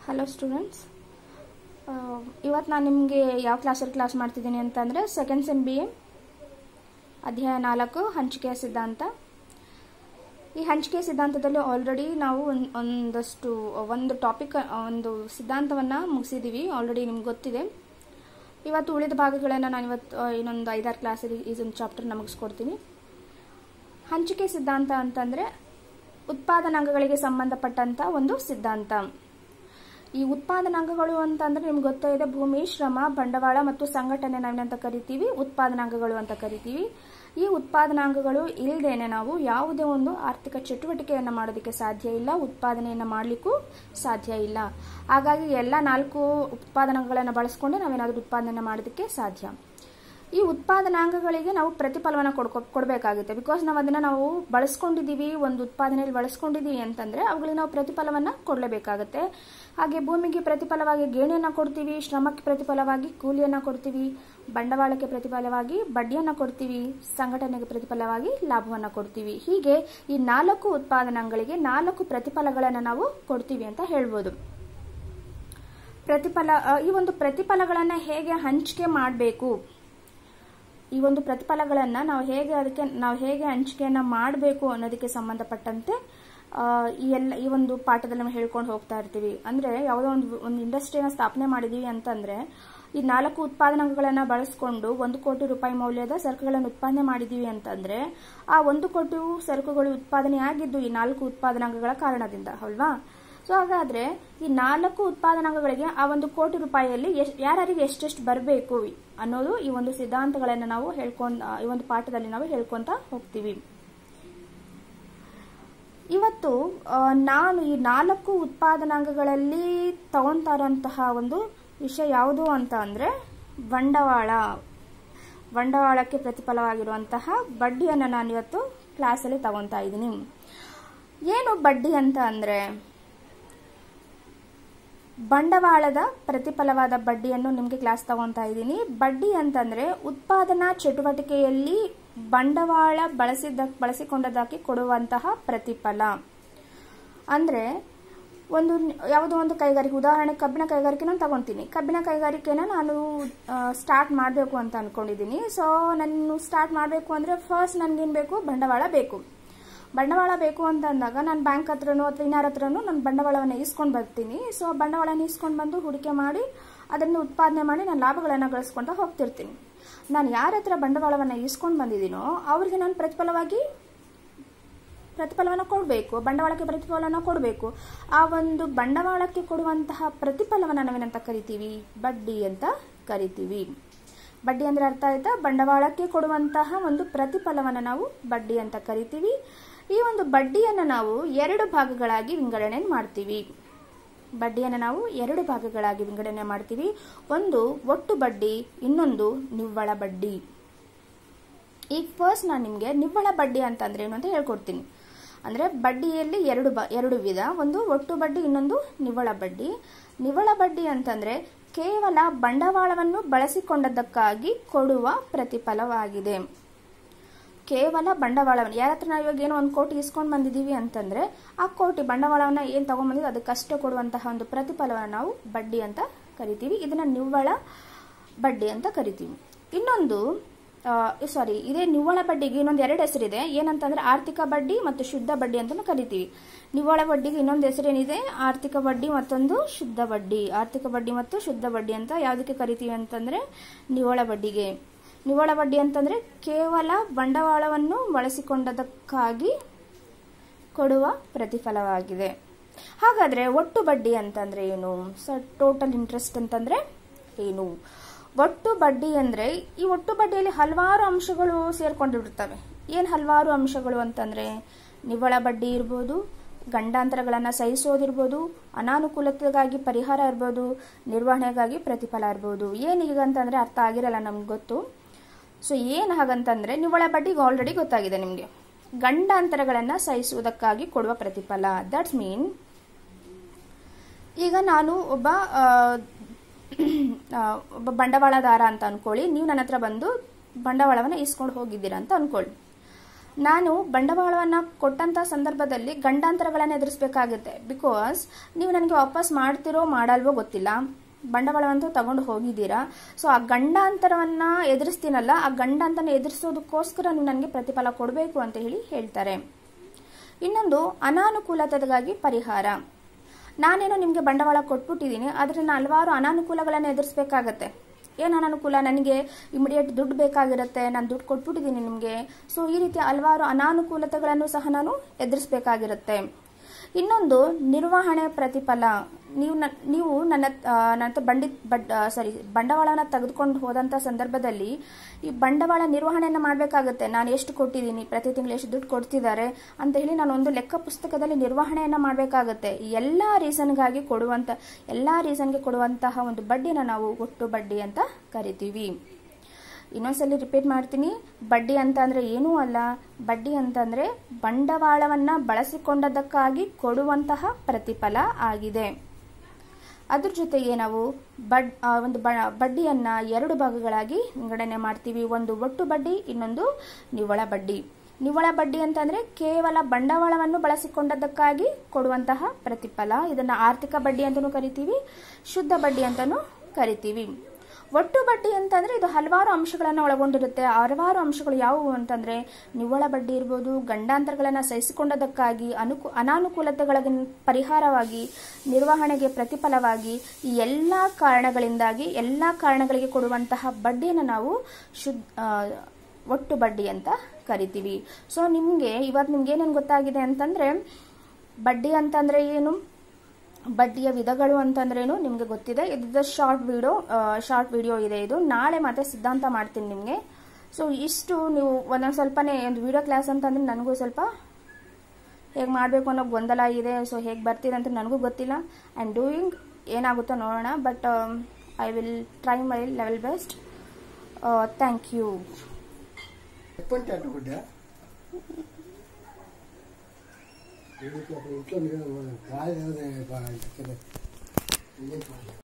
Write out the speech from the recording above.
hello students ಇವತ್ತು ನಾನು ನಿಮಗೆ ಯಾವ ಕ್ಲಾಸಲ್ಲಿ ಕ್ಲಾಸ್ ಮಾಡ್ತಿದ್ದೀನಿ ಅಂತಂದರೆ ಸೆಕೆಂಡ್ ಸೆಮ್ ಬಿ ಎ ಅಧ್ಯಾಯ ನಾಲ್ಕು ಹಂಚಿಕೆಯ ಸಿದ್ಧಾಂತ ಈ ಹಂಚಿಕೆ ಸಿದ್ಧಾಂತದಲ್ಲಿ ಆಲ್ರೆಡಿ ನಾವು ಒಂದ್- ಒಂದಷ್ಟು ಒಂದು ಟಾಪಿಕ್ ಒಂದು ಸಿದ್ಧಾಂತವನ್ನು ಮುಗಿಸಿದ್ದೀವಿ ಆಲ್ರೆಡಿ ನಿಮ್ಗೆ ಗೊತ್ತಿದೆ ಇವತ್ತು ಉಳಿದ ಭಾಗಗಳನ್ನು ನಾನು ಇವತ್ತು ಆ, ಇನ್ನೊಂದು ಐದಾರು ಕ್ಲಾಸಲ್ಲಿ ಇದೊಂದು ಚಾಪ್ಟರ್ನ ಮುಗಿಸ್ಕೊಡ್ತೀನಿ ಹಂಚಿಕೆ ಸಿದ್ಧಾಂತ ಅಂತಂದರೆ ಉತ್ಪಾದನಾಂಗಗಳಿಗೆ ಸಂಬಂಧಪಟ್ಟಂತ ಒಂದು ಸಿದ್ಧಾಂತ ಈ ಉತ್ಪಾದನಾಂಗಗಳು ಅಂತಂದ್ರೆ ನಿಮ್ಗೆ ಗೊತ್ತೇ ಇದೆ ಭೂಮಿ ಶ್ರಮ ಬಂಡವಾಳ ಮತ್ತು ಸಂಘಟನೆ ನಾವೇನಂತ ಕರಿತೀವಿ ಉತ್ಪಾದನಾಂಗಗಳು ಅಂತ ಕರಿತೀವಿ ಈ ಉತ್ಪಾದನಾಂಗಗಳು ಇಲ್ಲದೇನೆ ನಾವು ಯಾವುದೇ ಒಂದು ಆರ್ಥಿಕ ಚಟುವಟಿಕೆಯನ್ನು ಮಾಡೋದಕ್ಕೆ ಸಾಧ್ಯ ಇಲ್ಲ ಉತ್ಪಾದನೆಯನ್ನು ಮಾಡಲಿಕ್ಕೂ ಸಾಧ್ಯ ಇಲ್ಲ ಹಾಗಾಗಿ ಎಲ್ಲ ನಾಲ್ಕು ಉತ್ಪಾದನಾಂಗಗಳನ್ನು ಬಳಸ್ಕೊಂಡು ನಾವೇನಾದ್ರೂ ಉತ್ಪಾದನೆ ಮಾಡೋದಕ್ಕೆ ಸಾಧ್ಯ ಈ ಉತ್ಪಾದನಾಂಗಗಳಿಗೆ ನಾವು ಪ್ರತಿಫಲವನ್ನು ಕೊಡ್ಕೊ ಕೊಡಬೇಕಾಗುತ್ತೆ ಬಿಕಾಸ್ ನಾವು ಅದನ್ನ ನಾವು ಬಳಸ್ಕೊಂಡಿದ್ದೀವಿ ಒಂದು ಉತ್ಪಾದನೆಯಲ್ಲಿ ಬಳಸ್ಕೊಂಡಿದ್ದೀವಿ ಅಂತಂದ್ರೆ ಅವುಗಳಿಗೆ ನಾವು ಪ್ರತಿಫಲವನ್ನು ಕೊಡಲೇಬೇಕಾಗುತ್ತೆ ಹಾಗೆ ಭೂಮಿಗೆ ಪ್ರತಿಫಲವಾಗಿ ಗೇಣಿಯನ್ನು ಕೊಡ್ತೀವಿ ಶ್ರಮಕ್ಕೆ ಪ್ರತಿಫಲವಾಗಿ ಕೂಲಿಯನ್ನು ಕೊಡ್ತೀವಿ ಬಂಡವಾಳಕ್ಕೆ ಪ್ರತಿಫಲವಾಗಿ ಬಡ್ಡಿಯನ್ನು ಕೊಡ್ತೀವಿ ಸಂಘಟನೆಗೆ ಪ್ರತಿಫಲವಾಗಿ ಲಾಭವನ್ನು ಕೊಡ್ತೀವಿ ಹೀಗೆ ಈ ನಾಲ್ಕು ಉತ್ಪಾದನಾಂಗಗಳಿಗೆ ನಾಲ್ಕು ಪ್ರತಿಫಲಗಳನ್ನು ನಾವು ಕೊಡ್ತೀವಿ ಅಂತ ಹೇಳ್ಬೋದು ಪ್ರತಿಫಲ ಆ, ಈ ಒಂದು ಪ್ರತಿಫಲಗಳನ್ನು ಹೇಗೆ ಹಂಚಿಕೆ ಮಾಡಬೇಕು ಈ ಒಂದು ಪ್ರತಿಫಲಗಳನ್ನು ನಾವು ಹೇಗೆ ಅದಕ್ಕೆ ನಾವು ಹೇಗೆ ಹಂಚಿಕೆಯನ್ನು ಮಾಡಬೇಕು ಅನ್ನೋದಕ್ಕೆ ಸಂಬಂಧಪಟ್ಟಂತೆ ಆ, ಈ ಎಲ್ಲ ಈ ಒಂದು ಪಾಠದಲ್ಲಿ ನಾವು ಹೇಳ್ಕೊಂಡು ಹೋಗ್ತಾ ಇರ್ತೀವಿ ಅಂದ್ರೆ ಯಾವುದೋ ಒಂದು ಒಂದು ಇಂಡಸ್ಟ್ರಿನ ಸ್ಥಾಪನೆ ಮಾಡಿದೀವಿ ಅಂತಂದ್ರೆ ಈ ನಾಲ್ಕು ಉತ್ಪಾದನಾಂಗಗಳನ್ನು ಬಳಸ್ಕೊಂಡು ಒಂದು ಕೋಟಿ ರೂಪಾಯಿ ಮೌಲ್ಯದ ಸರಕುಗಳನ್ನು ಉತ್ಪಾದನೆ ಮಾಡಿದೀವಿ ಅಂತಂದ್ರೆ ಆ ಒಂದು ಕೋಟಿ ಸರಕುಗಳು ಉತ್ಪಾದನೆ ಆಗಿದ್ದು ಈ ನಾಲ್ಕು ಉತ್ಪಾದನಾಂಗಗಳ ಕಾರಣದಿಂದ ಅಲ್ವಾ ಸೊ ಹಾಗಾದ್ರೆ ಈ ನಾಲ್ಕು ಉತ್ಪಾದನಾಂಗಗಳಿಗೆ ಆ ಒಂದು ಕೋಟಿ ರೂಪಾಯಿಯಲ್ಲಿ ಎಷ್ಟ್- ಯಾರ್ಯಾರಿಗೆ ಎಷ್ಟೆಷ್ಟು ಬರಬೇಕು ಅನ್ನೋದು ಈ ಒಂದು ಸಿದ್ಧಾಂತಗಳನ್ನು ನಾವು ಹೇಳ್ಕೊಂಡ್ ಆ, ಈ ಒಂದು ಪಾಠದಲ್ಲಿ ನಾವು ಹೇಳ್ಕೊಂತ ಹೋಗ್ತೀವಿ ಇವತ್ತು ಆ, ನಾನು ಈ ನಾಲ್ಕು ಉತ್ಪಾದನಾಂಗಗಳಲ್ಲಿ ತಗೊಂತಾ ಇರೋಂತಹ ಒಂದು ವಿಷಯ ಯಾವುದು ಅಂತ ಅಂದ್ರೆ ಬಂಡವಾಳ ಬಂಡವಾಳಕ್ಕೆ ಪ್ರತಿಫಲವಾಗಿರುವಂತಹ ಬಡ್ಡಿಯನ್ನು ನಾನು ಇವತ್ತು ಕ್ಲಾಸಲ್ಲಿ ತಗೊಂತಾ ಇದ್ದೀನಿ ಏನು ಬಡ್ಡಿ ಅಂತ ಅಂದ್ರೆ ಬಂಡವಾಳದ ಪ್ರತಿಫಲವಾದ ಬಡ್ಡಿಯನ್ನು ನಿಮಗೆ ಕ್ಲಾಸ್ ತಗೊಂತಾ ಇದ್ದೀನಿ ಬಡ್ಡಿ ಅಂತಂದ್ರೆ ಉತ್ಪಾದನಾ ಚಟುವಟಿಕೆಯಲ್ಲಿ ಬಂಡವಾಳ ಬಳಸಿದ ಬಳಸಿಕೊಂಡದಕ್ಕೆ ಕೊಡುವಂತಹ ಪ್ರತಿಫಲ ಅಂದ್ರೆ ಒಂದು ನ್- ಯಾವುದೋ ಒಂದು ಕೈಗಾರಿಕೆ ಉದಾಹರಣೆ ಕಬ್ಬಿಣ ಕೈಗಾರಿಕೆನ ತಗೊಂತೀನಿ ಕಬ್ಬಿಣ ಕೈಗಾರಿಕೆನ ನಾನು ಸ್ಟಾರ್ಟ್ ಮಾಡಬೇಕು ಅಂತ ಅನ್ಕೊಂಡಿದ್ದೀನಿ ಸೊ ನಾನು ಸ್ಟಾರ್ಟ್ ಮಾಡಬೇಕು ಅಂದ್ರೆ ಫಸ್ಟ್ ನನ್ಗೇನು ಬೇಕು ಬಂಡವಾಳ ಬೇಕು ಬಂಡವಾಳ ಬೇಕು ಅಂತ ಅಂದಾಗ ನಾನು ಬ್ಯಾಂಕ್ ಹತ್ರನೋ ಅಥವಾ ಇನ್ಯಾರ ಹತ್ರನೋ ನಾನು ಬಂಡವಾಳವನ್ನು ಇಸ್ಕೊಂಡು ಬರ್ತೀನಿ ಸೊ ಬಂಡವಾಳನ ಇಸ್ಕೊಂಡು ಬಂದು ಹೂಡಿಕೆ ಮಾಡಿ ಅದನ್ನು ಉತ್ಪಾದನೆ ಮಾಡಿ ನಾನು ಲಾಭಗಳನ್ನು ಗಳಿಸ್ಕೊಂತ ಹೋಗ್ತಿರ್ತೀನಿ ನಾನು ಯಾರ ಹತ್ರ ಬಂಡವಾಳವನ್ನು ಇಸ್ಕೊಂಡು ಬಂದಿದ್ದೀನೋ ಅವರಿಗೆ ನಾನು ಪ್ರತಿಫಲವಾಗಿ ಪ್ರತಿಫಲವನ್ನು ಕೊಡಬೇಕು ಬಂಡವಾಳಕ್ಕೆ ಪ್ರತಿಫಲವನ್ನು ಕೊಡಬೇಕು ಆ ಒಂದು ಬಂಡವಾಳಕ್ಕೆ ಕೊಡುವಂತಹ ಪ್ರತಿಫಲವನ್ನು ನಾವೇನಂತ ಕರಿತೀವಿ ಬಡ್ಡಿ ಅಂತ ಕರಿತೀವಿ ಬಡ್ಡಿ ಅಂದ್ರೆ ಅರ್ಥ ಆಯ್ತಾ ಬಂಡವಾಳಕ್ಕೆ ಕೊಡುವಂತಹ ಒಂದು ಪ್ರತಿಫಲವನ್ನು ನಾವು ಬಡ್ಡಿ ಅಂತ ಕರಿತೀವಿ ಈ ಒಂದು ಬಡ್ಡಿಯನ್ನು ನಾವು ಎರಡು ಭಾಗಗಳಾಗಿ ವಿಂಗಡಣೆ ಮಾಡ್ತೀವಿ ಬಡ್ಡಿಯನ್ನು ನಾವು ಎರಡು ಭಾಗಗಳಾಗಿ ವಿಂಗಡಣೆ ಮಾಡ್ತೀವಿ ಒಂದು ಒಟ್ಟು ಬಡ್ಡಿ ಇನ್ನೊಂದು ನಿವ್ವಳ ಬಡ್ಡಿ ಈಗ ಫಸ್ಟ್ ನಾನು ನಿಮಗೆ ನಿವ್ವಳ ಬಡ್ಡಿ ಅಂತಂದ್ರೆ ಏನು ಅಂತ ಹೇಳ್ಕೊಡ್ತೀನಿ ಅಂದ್ರೆ ಬಡ್ಡಿಯಲ್ಲಿ ಎರಡು ಬ ಎರಡು ವಿಧ ಒಂದು ಒಟ್ಟು ಬಡ್ಡಿ ಇನ್ನೊಂದು ನಿವ್ವಳ ಬಡ್ಡಿ ನಿವ್ವಳ ಬಡ್ಡಿ ಅಂತಂದ್ರೆ ಕೇವಲ ಬಂಡವಾಳವನ್ನು ಬಳಸಿಕೊಂಡದ್ದಕ್ಕಾಗಿ ಕೊಡುವ ಪ್ರತಿಫಲವಾಗಿದೆ ಕೇವಲ ಬಂಡವಾಳವನ್ನು ಯಾರ ಹತ್ರ ನಾವು ಇವಾಗ ಏನೋ ಒಂದು ಕೋಟಿ ಇಸ್ಕೊಂಡು ಬಂದಿದ್ದೀವಿ ಅಂತಂದ್ರೆ ಆ ಕೋಟಿ ಬಂಡವಾಳವನ್ನ ಏನು ತಗೊಂಡ್ಬಂದಿದ್ದು ಅದಕ್ಕಷ್ಟೇ ಕೊಡುವಂತಹ ಒಂದು ಪ್ರತಿಫಲವನ್ನು ನಾವು ಬಡ್ಡಿ ಅಂತ ಕರಿತೀವಿ ಇದನ್ನ ನಿವ್ವಳ ಬಡ್ಡಿ ಅಂತ ಕರಿತೀವಿ ಇನ್ನೊಂದು ಸಾರಿ ಇದೇ ನಿವ್ವಳ ಬಡ್ಡಿಗೆ ಇನ್ನೊಂದು ಎರಡು ಹೆಸರಿದೆ ಏನಂತಂದ್ರೆ ಆರ್ಥಿಕ ಬಡ್ಡಿ ಮತ್ತು ಶುದ್ಧ ಬಡ್ಡಿ ಅಂತ ಕರಿತೀವಿ ನಿವ್ವಳ ಬಡ್ಡಿಗೆ ಇನ್ನೊಂದು ಹೆಸರೇನಿದೆ ಆರ್ಥಿಕ ಬಡ್ಡಿ ಮತ್ತೊಂದು ಶುದ್ಧ ಬಡ್ಡಿ ಆರ್ಥಿಕ ಬಡ್ಡಿ ಮತ್ತು ಶುದ್ಧ ಬಡ್ಡಿ ಅಂತ ಯಾವುದಕ್ಕೆ ಕರಿತೀವಿ ಅಂತಂದ್ರೆ ನಿವ್ವಳ ಬಡ್ಡಿಗೆ ನಿವ್ವಳ ಬಡ್ಡಿ ಅಂತಂದ್ರೆ ಕೇವಲ ಬಂಡವಾಳವನ್ನು ಬಳಸಿಕೊಂಡದಕ್ಕಾಗಿ ಕೊಡುವ ಪ್ರತಿಫಲವಾಗಿದೆ ಹಾಗಾದ್ರೆ ಒಟ್ಟು ಬಡ್ಡಿ ಅಂತಂದ್ರೆ ಏನು ಸೊ ಟೋಟಲ್ ಇಂಟ್ರೆಸ್ಟ್ ಅಂತಂದ್ರೆ ಏನು ಒಟ್ಟು ಬಡ್ಡಿ ಅಂದ್ರೆ ಈ ಒಟ್ಟು ಬಡ್ಡಿಯಲ್ಲಿ ಹಲವಾರು ಅಂಶಗಳು ಸೇರ್ಕೊಂಡಿರ್ತವೆ ಏನ್ ಹಲವಾರು ಅಂಶಗಳು ಅಂತಂದ್ರೆ ನಿವ್ವಳ ಬಡ್ಡಿ ಇರ್ಬೋದು ಗಂಡಾಂತರಗಳನ್ನು ಸಹಿಸೋದಿರ್ಬೋದು ಅನಾನುಕೂಲತೆಗಾಗಿ ಪರಿಹಾರ ಇರ್ಬೋದು ನಿರ್ವಹಣೆಗಾಗಿ ಪ್ರತಿಫಲ ಇರ್ಬೋದು ಏನೀಗ ಅಂತಂದ್ರೆ ಅರ್ಥ ಆಗಿರಲ್ಲ ನಮ್ಗೆ ಗೊತ್ತು ಸೊ ಏನು ಹಾಗಂತಂದ್ರೆ ನಿವ್ವಳ ಬಡ್ಡಿಗೆ ಆಲ್ರೆಡಿ ಗೊತ್ತಾಗಿದೆ ನಿಮಗೆ ಗಂಡಾಂತರಗಳನ್ನು ಸಹಿಸುವುದಕ್ಕಾಗಿ ಕೊಡುವ ಪ್ರತಿಫಲ ದಟ್ಸ್ ಮೀನ್ ಈಗ ನಾನು ಒಬ್ಬ ಆ, ಆ, ಒಬ್ಬ ಬಂಡವಾಳದಾರ ಅಂತ ಅನ್ಕೊಳ್ಳಿ ನೀವು ನನ್ನ ಹತ್ರ ಬಂದು ಬಂಡವಾಳವನ್ನು ಇಸ್ಕೊಂಡು ಹೋಗಿದ್ದೀರಾ ಅಂತ ಅನ್ಕೊಳ್ಳಿ ನಾನು ಬಂಡವಾಳವನ್ನು ಕೊಟ್ಟಂತ ಸಂದರ್ಭದಲ್ಲಿ ಗಂಡಾಂತರಗಳನ್ನು ಎದುರಿಸಬೇಕಾಗುತ್ತೆ ಬಿಕಾಸ್ ನೀವು ನನಗೆ ವಾಪಸ್ ಮಾಡ್ತಿರೋ ಮಾಡಲ್ವೋ ಗೊತ್ತಿಲ್ಲ ಬಂಡವಾಳವಂತೂ ತಗೊಂಡು ಹೋಗಿದ್ದೀರಾ ಸೊ ಆ ಗಂಡಾಂತರವನ್ನ ಎದುರಿಸ್ತೀನಲ್ಲ ಆ ಗಂಡಾಂತನ ಎದುರಿಸೋದಕ್ಕೋಸ್ಕರ ನೀವು ನನಗೆ ಪ್ರತಿಫಲ ಕೊಡಬೇಕು ಅಂತ ಹೇಳಿ ಹೇಳ್ತಾರೆ ಇನ್ನೊಂದು ಅನಾನುಕೂಲತೆಗಾಗಿ ಪರಿಹಾರ ನಾನೇನೋ ನಿಮಗೆ ಬಂಡವಾಳ ಕೊಟ್ಬಿಟ್ಟಿದ್ದೀನಿ ಅದರಿಂದ ಹಲವಾರು ಅನಾನುಕೂಲಗಳನ್ನು ಎದುರಿಸಬೇಕಾಗತ್ತೆ ಏನು ಅನಾನುಕೂಲ ನನಗೆ ಇಮಿಡಿಯೇಟ್ ದುಡ್ಡು ಬೇಕಾಗಿರುತ್ತೆ ನಾನು ದುಡ್ಡು ಕೊಟ್ಬಿಟ್ಟಿದ್ದೀನಿ ನಿಮಗೆ ಸೊ ಈ ರೀತಿ ಹಲವಾರು ಅನಾನುಕೂಲತೆಗಳನ್ನು ಸಹ ನಾನು ಎದುರಿಸಬೇಕಾಗಿರುತ್ತೆ ಇನ್ನೊಂದು ನಿರ್ವಹಣೆ ಪ್ರತಿಫಲ ನೀವು ನ- ನೀವು ನನ್ನ ಆ, ನನ್ನ ಹತ್ರ ಬಂಡಿ ಬಡ್ ಸಾರಿ ಬಂಡವಾಳನ ತೆಗೆದುಕೊಂಡು ಹೋದಂಥ ಸಂದರ್ಭದಲ್ಲಿ ಈ ಬಂಡವಾಳ ನಿರ್ವಹಣೆಯನ್ನು ಮಾಡಬೇಕಾಗುತ್ತೆ ನಾನು ಎಷ್ಟು ಕೊಟ್ಟಿದ್ದೀನಿ ಪ್ರತಿ ತಿಂಗಳು ಎಷ್ಟು ದುಡ್ಡು ಕೊಡ್ತಿದ್ದಾರೆ ಅಂತ ಹೇಳಿ ನಾನು ಒಂದು ಲೆಕ್ಕ ಪುಸ್ತಕದಲ್ಲಿ ನಿರ್ವಹಣೆಯನ್ನು ಮಾಡಬೇಕಾಗುತ್ತೆ ಎಲ್ಲ ರೀಸನ್ಗಾಗಿ ಕೊಡುವಂಥ ಎಲ್ಲ ರೀಸನ್ಗೆ ಕೊಡುವಂತಹ ಒಂದು ಬಡ್ಡಿನ ನಾವು ಒಟ್ಟು ಬಡ್ಡಿ ಅಂತ ಕರಿತೀವಿ ಇನ್ನೊಂದ್ಸಲಿ ರಿಪೀಟ್ ಮಾಡ್ತೀನಿ ಬಡ್ಡಿ ಅಂತ ಅಂದ್ರೆ ಏನೂ ಅಲ್ಲ ಬಡ್ಡಿ ಅಂತಂದ್ರೆ ಬಂಡವಾಳವನ್ನ ಬಳಸಿಕೊಂಡದಕ್ಕಾಗಿ ಕೊಡುವಂತಹ ಪ್ರತಿಫಲ ಆಗಿದೆ ಅದ್ರ ಜೊತೆಗೆ ನಾವು ಬಡ್ ಆ, ಒಂದು ಬ- ಬಡ್ಡಿಯನ್ನ ಎರಡು ಭಾಗಗಳಾಗಿ ವಿಂಗಡಣೆ ಮಾಡ್ತೀವಿ ಒಂದು ಒಟ್ಟು ಬಡ್ಡಿ ಇನ್ನೊಂದು ನಿವ್ವಳ ಬಡ್ಡಿ ನಿವ್ವಳ ಬಡ್ಡಿ ಅಂತಂದ್ರೆ ಕೇವಲ ಬಂಡವಾಳವನ್ನು ಬಳಸಿಕೊಂಡದಕ್ಕಾಗಿ ಕೊಡುವಂತಹ ಪ್ರತಿಫಲ ಇದನ್ನ ಆರ್ಥಿಕ ಬಡ್ಡಿ ಅಂತಾನೂ ಕರಿತೀವಿ ಶುದ್ಧ ಬಡ್ಡಿ ಅಂತಾನೂ ಕರಿತೀವಿ ಒಟ್ಟು ಬಡ್ಡಿ ಅಂತಂದ್ರೆ ಇದು ಹಲವಾರು ಅಂಶಗಳನ್ನು ಒಳಗೊಂಡಿರುತ್ತೆ ಹಲವಾರು ಅಂಶಗಳು ಯಾವುವು ಅಂತಂದ್ರೆ ನಿವ್ವಳ ಬಡ್ಡಿ ಇರ್ಬೋದು ಗಂಡಾಂತರಗಳನ್ನು ಸಹಿಸಿಕೊಂಡದಕ್ಕಾಗಿ ಅನುಕು ಅನಾನುಕೂಲತೆಗಳ ಪರಿಹಾರವಾಗಿ ನಿರ್ವಹಣೆಗೆ ಪ್ರತಿಫಲವಾಗಿ ಈ ಎಲ್ಲ ಕಾರಣಗಳಿಂದಾಗಿ ಎಲ್ಲ ಕಾರಣಗಳಿಗೆ ಕೊಡುವಂತಹ ಬಡ್ಡಿಯನ್ನು ನಾವು ಶುದ್ಧ ಆ, ಒಟ್ಟು ಬಡ್ಡಿ ಅಂತ ಕರಿತೀವಿ ಸೊ ನಿಮಗೆ ಇವತ್ತು ನಿಮ್ಗೆ ಏನೇನು ಗೊತ್ತಾಗಿದೆ ಅಂತಂದ್ರೆ ಬಡ್ಡಿ ಅಂತಂದ್ರೆ ಏನು ಬಡ್ಡಿಯ ವಿಧಗಳು ಅಂತಂದ್ರೇನು ನಿಮಗೆ ಗೊತ್ತಿದೆ ಇದು ಶಾರ್ಟ್ ವಿಡಿಯೋ ಶಾರ್ಟ್ ವಿಡಿಯೋ ಇದೆ ಇದು ನಾಳೆ ಮತ್ತೆ ಸಿದ್ಧಾಂತ ಮಾಡ್ತೀನಿ ನಿಮಗೆ ಸೊ ಇಷ್ಟು ನೀವು ಒಂದೊಂದು ಸ್ವಲ್ಪನೇ ಒಂದು ವಿಡಿಯೋ ಕ್ಲಾಸ್ ಅಂತಂದ್ರೆ ನನಗೂ ಸ್ವಲ್ಪ ಹೇಗೆ ಮಾಡಬೇಕು ಅನ್ನೋ ಗೊಂದಲ ಇದೆ ಸೊ ಹೇಗೆ ಬರ್ತಿದೆ ಅಂತ ನನಗೂ ಗೊತ್ತಿಲ್ಲ ಆ್ಯಂಡ್ ಡೂಯಿಂಗ್ ಏನಾಗುತ್ತೋ ನೋಡೋಣ but I will try my level best thank you ఎప్పటి అట్టుకుంటా ఇంట్లో ఇంట్లో కాదు